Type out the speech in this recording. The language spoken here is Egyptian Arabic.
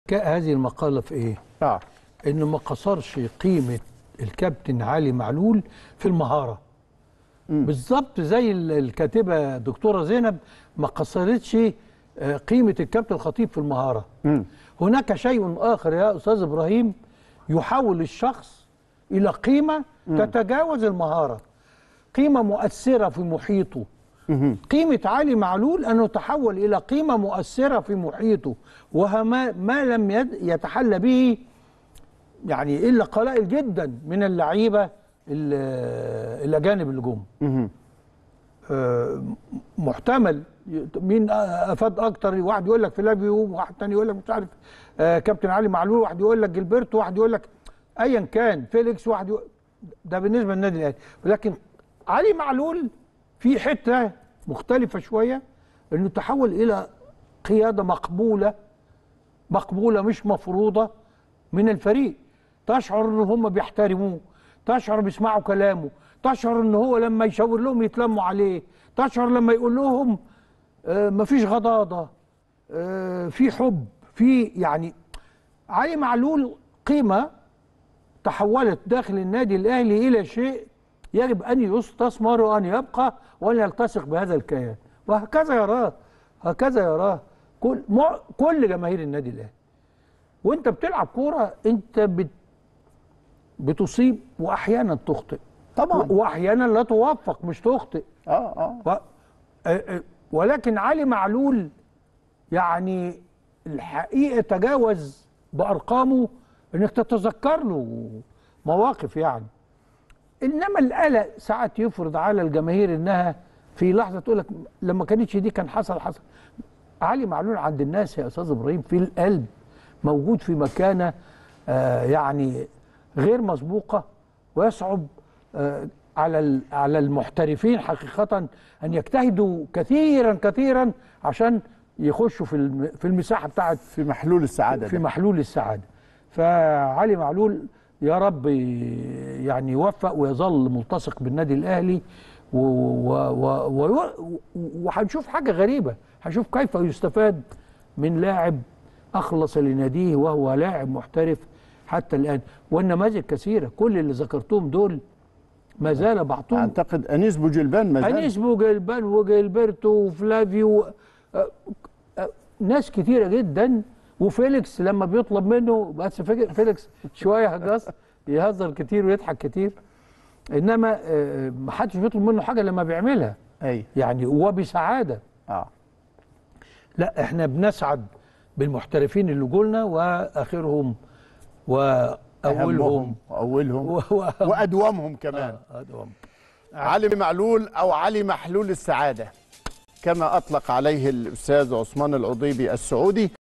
هذه المقاله في ايه؟ اه انه ما قصرش قيمه الكابتن علي معلول في المهاره بالظبط زي ال- الكاتبه دكتوره زينب ما قصرتش آه، قيمه الكابتن الخطيب في المهاره هناك شيء اخر يا استاذ ابراهيم يحول الشخص الى قيمه تتجاوز المهاره قيمه مؤثره في محيطه قيمة علي معلول أنه تحول إلى قيمة مؤثرة في محيطه وما ما لم يد- يتحلى به يعني إلا قلائل جدا من اللعيبة ال- الأجانب اللي جم آه، محتمل ي- مين افاد اكتر واحد يقول لك فلافيو واحد تاني يقول لك مش عارف آه، كابتن علي معلول واحد يقول لك جilberto واحد يقول لك ايا كان فيليكس واحد يقول ده بالنسبه للنادي الاهلي ولكن علي معلول في حته مختلفه شويه انه تحول الى قياده مقبوله مقبوله مش مفروضه من الفريق تشعر ان هم بيحترموه تشعر بيسمعوا كلامه تشعر ان هو لما يشاور لهم يتلموا عليه تشعر لما يقول لهم آه مفيش غضاضه آه في حب في يعني علي معلول قيمه تحولت داخل النادي الاهلي الى شيء يجب ان يستثمر وان يبقى وان يلتصق بهذا الكيان وهكذا يراه هكذا يراه كل مع كل جماهير النادي الاهلي وانت بتلعب كوره انت بت بتصيب واحيانا تخطئ طبعا واحيانا لا توفق مش تخطئ اه اه و... آه، آه، ولكن علي معلول يعني الحقيقه تجاوز بارقامه انك تتذكر له مواقف يعني انما القلق ساعات يفرض على الجماهير انها في لحظه تقول لك لما كانتش دي كان حصل حصل علي معلول عند الناس يا استاذ ابراهيم في القلب موجود في مكانه آه يعني غير مسبوقه ويصعب آه على ال- على المحترفين حقيقه ان يجتهدوا كثيرا كثيرا عشان يخشوا في الم- في المساحه بتاعت في محلول السعاده في ده. محلول السعاده فعلي معلول يا رب ي- يعني يوفق ويظل ملتصق بالنادي الاهلي و- و- و- و- وهنشوف حاجه غريبه هنشوف كيف يستفاد من لاعب اخلص لناديه وهو لاعب محترف حتى الان والنماذج كثيره كل اللي ذكرتهم دول ما زال بعضهم اعتقد انيس بوجلبان ما زال انيس بوجلبان وجيلبرتو وفلافيو آه، آه، ناس كتيره جدا وفيليكس لما بيطلب منه بس فيك- فيليكس شويه هجاص يهزر كتير ويضحك كتير انما آه، ما حدش بيطلب منه حاجه لما بيعملها اي يعني وبسعاده اه لا احنا بنسعد بالمحترفين اللي جولنا واخرهم واولهم اولهم واولهم و- و- وادومهم كمان آه، أدوم. علي معلول او علي محلول السعاده كما اطلق عليه الاستاذ عثمان العضيبي السعودي